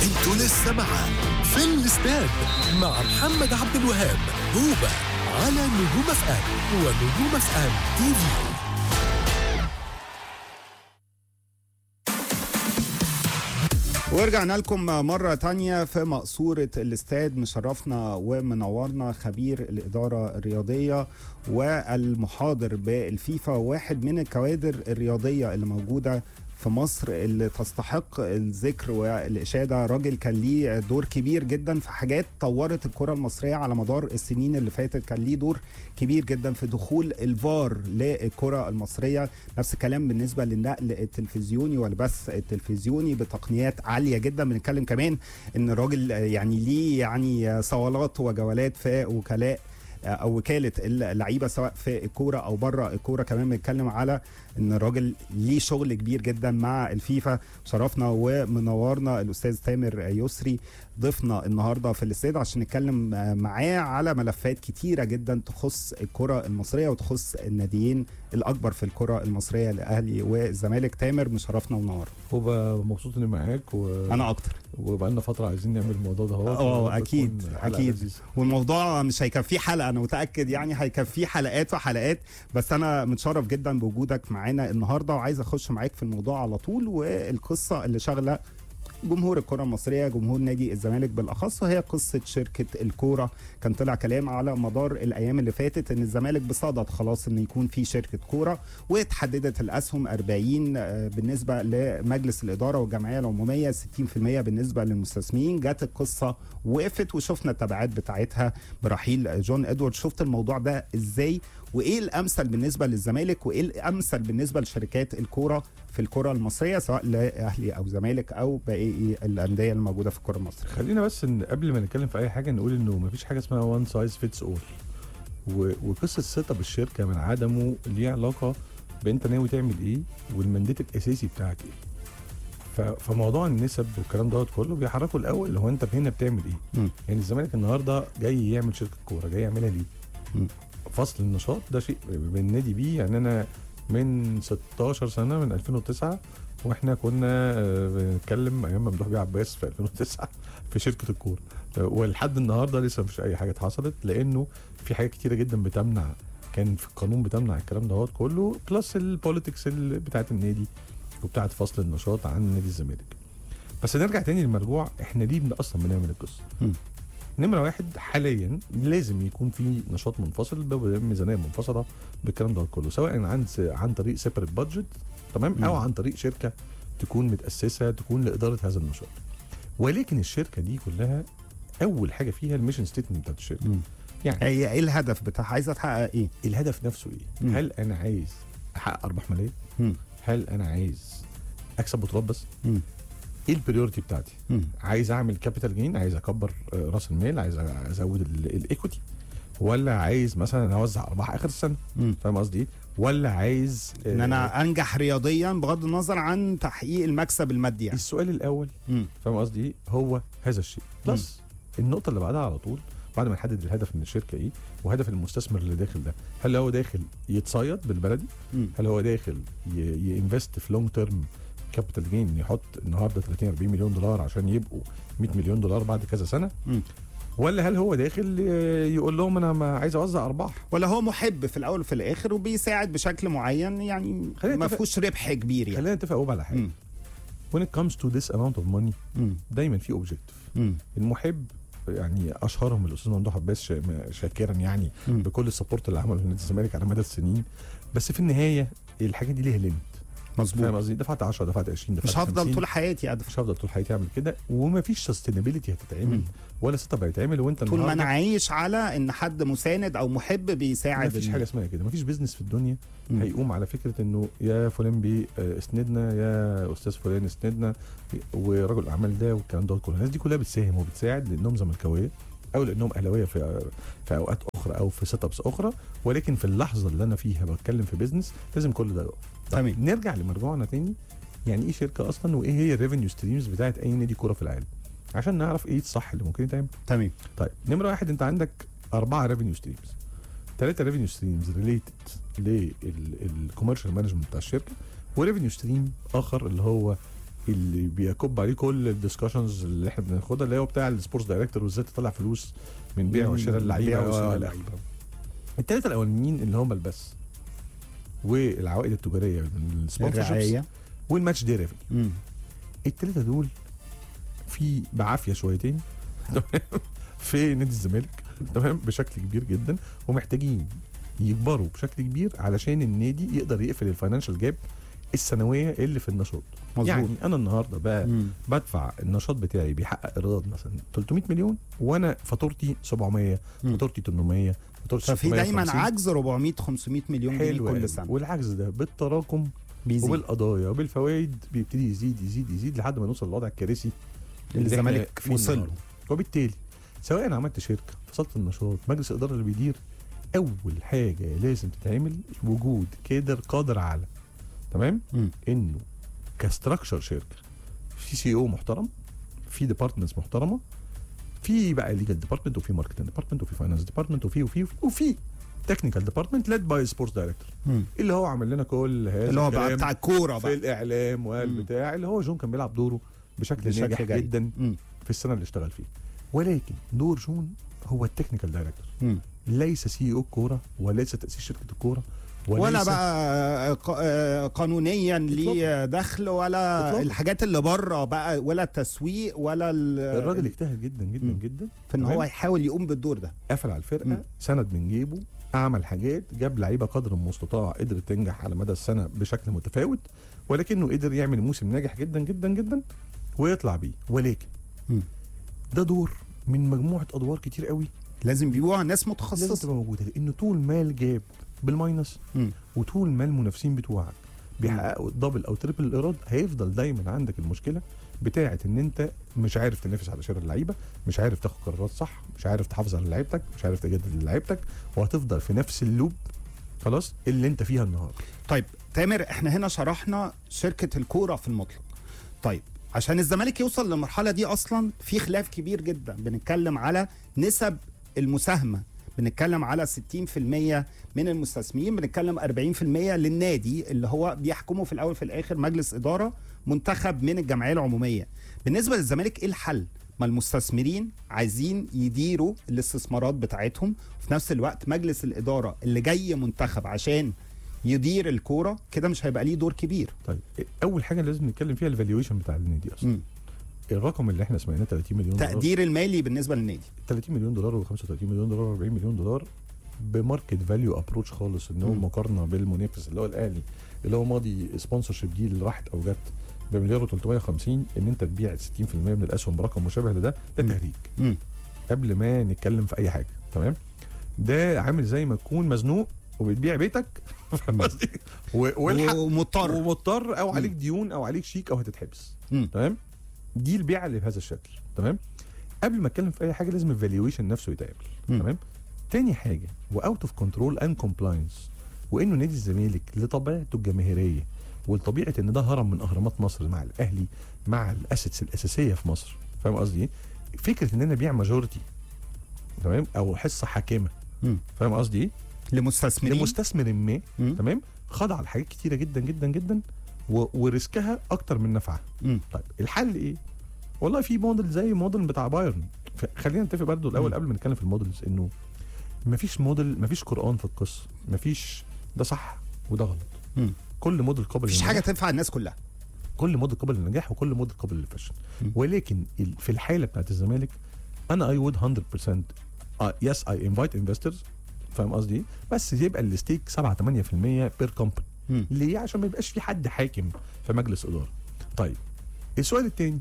انتوا لسه مع في الاستاد مع محمد عبد الوهاب هوبا على نجوم اف ام ونجوم اف ام تي في ورجعنا لكم مرة تانية في مقصورة الاستاد مشرفنا ومنورنا خبير الإدارة الرياضية والمحاضر بالفيفا واحد من الكوادر الرياضية اللي موجودة في مصر اللي تستحق الذكر والإشادة راجل كان ليه دور كبير جدا في حاجات طورت الكرة المصرية على مدار السنين اللي فاتت كان ليه دور كبير جدا في دخول الفار للكرة المصرية نفس الكلام بالنسبة للنقل التلفزيوني والبث التلفزيوني بتقنيات عالية جدا بنتكلم كمان ان الراجل يعني ليه يعني صولات وجولات في وكلاء او وكاله اللعيبه سواء في الكوره او بره الكوره كمان بنتكلم على ان الراجل ليه شغل كبير جدا مع الفيفا شرفنا ومنورنا الاستاذ تامر يسري ضيفنا النهارده في الاستاد عشان نتكلم معاه على ملفات كتيره جدا تخص الكره المصريه وتخص الناديين الاكبر في الكره المصريه الاهلي والزمالك تامر مشرفنا ومنور هو مبسوط اني معاك و... انا اكتر وبقالنا فتره عايزين نعمل الموضوع ده هو اه اكيد اكيد والموضوع مش هيكفيه حلقه انا متاكد يعني هيكفيه حلقات وحلقات بس انا متشرف جدا بوجودك معانا النهارده وعايز اخش معاك في الموضوع على طول والقصه اللي شغله جمهور الكرة المصرية جمهور نادي الزمالك بالأخص وهي قصة شركة الكورة كان طلع كلام على مدار الأيام اللي فاتت إن الزمالك بصدد خلاص إن يكون في شركة كورة واتحددت الأسهم 40 بالنسبة لمجلس الإدارة والجمعية العمومية 60% بالنسبة للمستثمرين جت القصة وقفت وشفنا التبعات بتاعتها برحيل جون إدوارد شفت الموضوع ده إزاي وايه الامثل بالنسبه للزمالك وايه الامثل بالنسبه لشركات الكوره في الكره المصريه سواء لاهلي او زمالك او باقي الانديه الموجوده في الكره المصريه. خلينا بس إن قبل ما نتكلم في اي حاجه نقول انه مفيش حاجه اسمها وان سايز فيتس اول وقصه سيت اب الشركه من عدمه ليه علاقه بانت ناوي تعمل ايه والمنديت الاساسي بتاعك ايه. فموضوع النسب والكلام دوت كله بيحركوا الاول هو انت هنا بتعمل ايه؟ م. يعني الزمالك النهارده جاي يعمل شركه كوره جاي يعملها ليه؟ م. فصل النشاط ده شيء بننادي بيه يعني انا من 16 سنه من 2009 واحنا كنا بنتكلم ايام ممدوح بيه عباس في 2009 في شركه الكوره ولحد النهارده لسه مفيش اي حاجه حصلت لانه في حاجات كتيره جدا بتمنع كان في القانون بتمنع الكلام دوت كله بلس البوليتكس بتاعت النادي وبتاعت فصل النشاط عن نادي الزمالك بس نرجع تاني للمرجوع احنا ليه اصلا بنعمل القصه نمره واحد حاليا لازم يكون في نشاط منفصل بميزانيه منفصله بالكلام ده كله سواء عن عن طريق سيبريت بادجت تمام او عن طريق شركه تكون متاسسه تكون لاداره هذا النشاط ولكن الشركه دي كلها اول حاجه فيها الميشن ستيتمنت بتاعت الشركه مم. يعني هي ايه الهدف بتاعها عايزه تحقق ايه؟ الهدف نفسه ايه؟ مم. هل انا عايز احقق ارباح ماليه؟ مم. هل انا عايز اكسب بطولات بس؟ مم. ايه البريورتي بتاعتي؟ مم. عايز اعمل كابيتال جين عايز اكبر آه، راس المال عايز ازود الايكوتي ولا عايز مثلا اوزع ارباح اخر السنه مم. فاهم قصدي ايه؟ ولا عايز آه، ان انا انجح رياضيا بغض النظر عن تحقيق المكسب المادي يعني. السؤال الاول مم. فاهم قصدي ايه؟ هو هذا الشيء بلس النقطه اللي بعدها على طول بعد ما نحدد الهدف من الشركه ايه وهدف المستثمر اللي داخل ده هل هو داخل يتصيد بالبلدي مم. هل هو داخل ينفست في لونج تيرم كابيتال جين يحط النهارده 30 40 مليون دولار عشان يبقوا 100 مليون دولار بعد كذا سنه مم. ولا هل هو داخل ي- يقول لهم انا ما عايز اوزع ارباح ولا هو محب في الاول وفي الاخر وبيساعد بشكل معين يعني خلينا ما نتفق- فيهوش ربح كبير يعني خلينا نتفق على حاجه مم. when it comes to this amount of money مم. دايما في اوبجيكتيف مم. المحب يعني اشهرهم الاستاذ ممدوح عباس شا- شاكرا يعني مم. بكل السبورت اللي عمله لنادي الزمالك على مدى السنين بس في النهايه الحاجات دي ليها ليميت فاهم مظبوط قصدي دفعت 10 دفعت 20 دفعت مش هفضل 50. طول حياتي ادفع مش هفضل طول حياتي اعمل كده ومفيش سستينابيلتي هتتعمل مم. ولا سيت اب هيتعمل وانت طول ما انا النهاردة عايش على ان حد مساند او محب بيساعد مفيش ال- حاجه اسمها كده مفيش بيزنس في الدنيا مم. هيقوم على فكره انه يا فلان بي آه، اسندنا يا استاذ فلان اسندنا ورجل الاعمال ده والكلام ده كله الناس دي كلها بتساهم وبتساعد لانهم زملكاويه او لانهم اهلاويه في في اوقات اخرى او في سيت ابس اخرى ولكن في اللحظه اللي انا فيها بتكلم في بيزنس لازم كل ده يقف طب تمام. نرجع لمرجوعنا تاني يعني ايه شركه اصلا وايه هي الريفينيو ستريمز بتاعت اي نادي كوره في العالم عشان نعرف ايه الصح اللي ممكن يتعمل تمام طيب نمره واحد انت عندك اربعه ريفينيو ستريمز ثلاثه ريفينيو ستريمز ريليتد للكوميرشال مانجمنت بتاع الشركه وريفينيو ستريم اخر اللي هو اللي بيكب عليه كل الديسكشنز اللي احنا بناخدها اللي هو بتاع السبورتس دايركتور وازاي تطلع فلوس من بيع من وشراء اللعيبه بيع وشراء آه، اللعيبة. الثلاثه الاولانيين اللي هم البث والعوائد التجاريه من السبونسرشيبس الرعايه والماتش دي ريفنيو مم. الثلاثه دول في بعافيه شويتين تمام؟ في نادي الزمالك تمام بشكل كبير جدا ومحتاجين يكبروا بشكل كبير علشان النادي يقدر يقفل الفاينانشال جاب السنويه اللي في النشاط مظبوط. يعني انا النهارده بقى مم. بدفع النشاط بتاعي بيحقق ايراد مثلا 300 مليون وانا فاتورتي 700 مم. فاتورتي 800 فاتورتي ففي دايما 650. عجز 400 500 مليون جنيه حلو كل قوي. سنه والعجز ده بالتراكم بيزيد وبالقضايا وبالفوائد بيبتدي يزيد يزيد يزيد لحد ما نوصل للوضع الكارثي اللي إحنا الزمالك فيه وصل له النهاردة. وبالتالي سواء انا عملت شركه فصلت النشاط مجلس الاداره اللي بيدير اول حاجه لازم تتعمل وجود كادر قادر على تمام مم. انه كستراكشر شركه في سي او محترم في ديبارتمنتس محترمه في بقى ليجل ديبارتمنت وفي ماركتنج ديبارتمنت وفي فاينانس ديبارتمنت وفي وفي وفي, وفي تكنيكال ديبارتمنت ليد باي سبورتس دايركتور مم. اللي هو عمل لنا كل هذا اللي هو بقى الكلام بتاع الكوره في بقى الاعلام والبتاع اللي هو جون كان بيلعب دوره بشكل, بشكل ناجح جيد. جدا مم. في السنه اللي اشتغل فيها ولكن دور جون هو التكنيكال دايركتور مم. ليس سي او الكوره وليس تاسيس شركه الكوره ولا وليس- بقى ق- آه، قانونيا ليه دخل ولا إطلاقاً. الحاجات اللي بره بقى ولا التسويق ولا ال- الراجل اجتهد جدا جدا مم. جدا في ان تمام؟ هو يحاول يقوم بالدور ده قفل على الفرقه مم. سند من جيبه عمل حاجات جاب لعيبه قدر المستطاع قدرت تنجح على مدى السنه بشكل متفاوت ولكنه قدر يعمل موسم ناجح جدا جدا جدا ويطلع بيه ولكن مم. ده دور من مجموعه ادوار كتير قوي لازم بيبقوا ناس لازم متخصصه تبقى موجوده لان طول ما الجاب بالماينس مم. وطول ما المنافسين بتوعك بيحققوا الدبل او تريبل الايراد هيفضل دايما عندك المشكله بتاعه ان انت مش عارف تنافس على شراء اللعيبه مش عارف تاخد قرارات صح مش عارف تحافظ على لعيبتك مش عارف تجدد لعيبتك وهتفضل في نفس اللوب خلاص اللي انت فيها النهارده طيب تامر احنا هنا شرحنا شركه الكوره في المطلق طيب عشان الزمالك يوصل للمرحله دي اصلا في خلاف كبير جدا بنتكلم على نسب المساهمه بنتكلم على 60% من المستثمرين بنتكلم 40% للنادي اللي هو بيحكمه في الاول في الاخر مجلس اداره منتخب من الجمعيه العموميه بالنسبه للزمالك ايه الحل ما المستثمرين عايزين يديروا الاستثمارات بتاعتهم وفي نفس الوقت مجلس الاداره اللي جاي منتخب عشان يدير الكوره كده مش هيبقى ليه دور كبير طيب اول حاجه لازم نتكلم فيها الفالويشن بتاع النادي اصلا مم. الرقم اللي احنا سمعناه 30 مليون دولار تقدير المالي بالنسبه للنادي 30 مليون دولار و35 مليون دولار و40 مليون دولار بماركت فاليو ابروتش خالص ان هو مم. مقارنه بالمنافس اللي هو الاهلي اللي هو ماضي سبونسرشيب دي اللي راحت او جت بمليار و350 ان انت تبيع 60% من الاسهم برقم مشابه لده ده مم. تهريج مم. قبل ما نتكلم في اي حاجه تمام ده عامل زي ما تكون مزنوق وبتبيع بيتك فاهم قصدي و- والحق ومضطر ومضطر او مم. عليك ديون او عليك شيك او هتتحبس مم. تمام دي البيعه اللي بهذا الشكل تمام قبل ما اتكلم في اي حاجه لازم الفالويشن نفسه يتعمل مم. تمام تاني حاجه واوت اوف كنترول اند كومبلاينس وانه نادي الزمالك لطبيعته الجماهيريه ولطبيعه ان ده هرم من اهرامات مصر مع الاهلي مع الاسيتس الاساسيه في مصر فاهم قصدي ايه؟ فكره ان انا ابيع ماجورتي تمام او حصه حاكمه مم. فاهم قصدي ايه؟ لمستثمرين لمستثمر ما مم. تمام خضع لحاجات كتيره جدا جدا جدا و... وريسكها اكتر من نفعها مم. طيب الحل ايه؟ والله في موديل زي موديل بتاع بايرن ف- خلينا نتفق برضو الاول مم. قبل ما نتكلم في الموديلز انه مفيش موديل مفيش قران في القصه مفيش ده صح وده غلط مم. كل موديل قابل مفيش للنجاح. حاجه تنفع الناس كلها كل موديل قابل للنجاح وكل موديل قابل للفشل مم. ولكن ال- في الحاله بتاعت الزمالك انا اي وود 100% يس اي انفايت انفسترز فاهم قصدي ايه؟ بس يبقى الستيك 7 8% بير كومباني مم. ليه عشان ما يبقاش في حد حاكم في مجلس اداره طيب السؤال التاني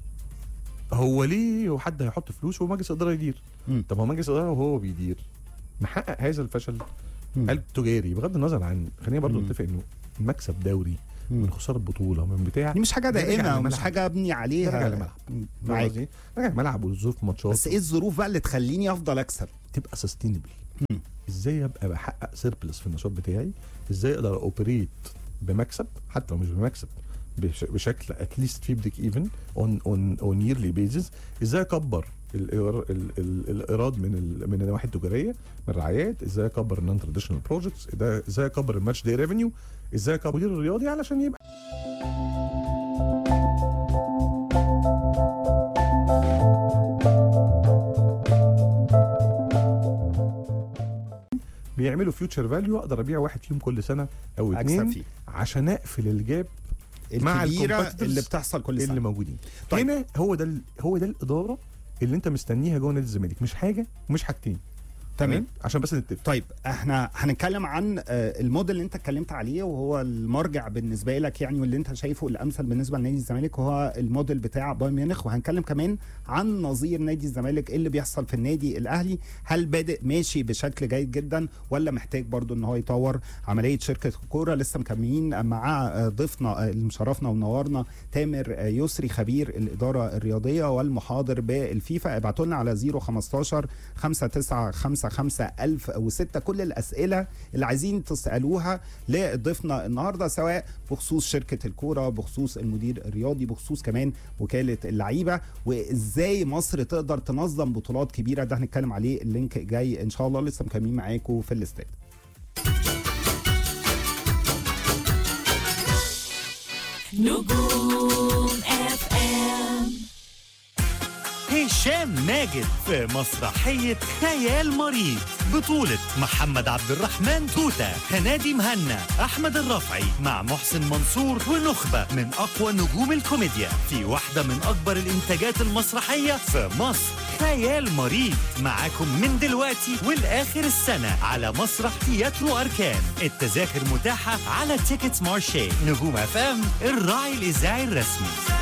هو ليه هو حد هيحط فلوس ومجلس اداره يدير مم. طب هو مجلس اداره وهو بيدير محقق هذا الفشل مم. التجاري بغض النظر عن خلينا برضو مم. نتفق انه المكسب دوري مم. من خساره بطوله من بتاع دي مش حاجه نرجع دائمه ومش للملعب. حاجه ابني عليها نرجع للملعب. مم. فاهم معاك قصدي إيه؟ راجع الملعب وظروف ماتشات بس ايه الظروف بقى اللي تخليني افضل اكسب تبقى سستينبل مم. ازاي ابقى بحقق سيربلس في النشاط بتاعي ازاي اقدر اوبريت بمكسب حتى لو مش بمكسب بش- بشكل اتليست في بريك ايفن اون اون اون ييرلي بيزز ازاي اكبر الإير- ال- ال- الايراد من ال- من النواحي التجاريه من الرعايات ازاي اكبر النون تراديشنال بروجكتس ازاي اكبر الماتش داي ريفينيو ازاي اكبر المدير الرياضي علشان يبقى بيعملوا فيوتشر فاليو اقدر ابيع واحد فيهم كل سنه او اكسب اتنين فيه عشان اقفل الجاب مع الكبيره الcompetitors اللي بتحصل كل اللي سنه موجودين طيب. طيب. هنا هو ده ال- هو ده الاداره اللي انت مستنيها جوه نادي الزمالك مش حاجه ومش حاجتين تمام عشان بس نتفق طيب احنا هنتكلم عن آه، الموديل اللي انت اتكلمت عليه وهو المرجع بالنسبه لك يعني واللي انت شايفه الامثل بالنسبه لنادي الزمالك هو الموديل بتاع بايرن ميونخ وهنتكلم كمان عن نظير نادي الزمالك إيه اللي بيحصل في النادي الاهلي هل بادئ ماشي بشكل جيد جدا ولا محتاج برضو ان هو يطور عمليه شركه الكوره لسه مكملين مع آه، ضيفنا آه، اللي مشرفنا ومنورنا تامر آه، يسري خبير الاداره الرياضيه والمحاضر بالفيفا ابعتوا لنا على 015 5955 1006 كل الاسئله اللي عايزين تسالوها لضيفنا النهارده سواء بخصوص شركه الكوره بخصوص المدير الرياضي بخصوص كمان وكاله اللعيبه وازاي مصر تقدر تنظم بطولات كبيره ده هنتكلم عليه اللينك جاي ان شاء الله لسه مكملين معاكم في الاستاد نجوم اف ام هشام ماجد في مسرحية خيال مريض بطولة محمد عبد الرحمن توتة هنادي مهنا أحمد الرفعي مع محسن منصور ونخبة من أقوى نجوم الكوميديا في واحدة من أكبر الإنتاجات المسرحية في مصر خيال مريض معاكم من دلوقتي والآخر السنة على مسرح تياترو أركان التذاكر متاحة على تيكتس مارشي نجوم أفام الراعي الإذاعي الرسمي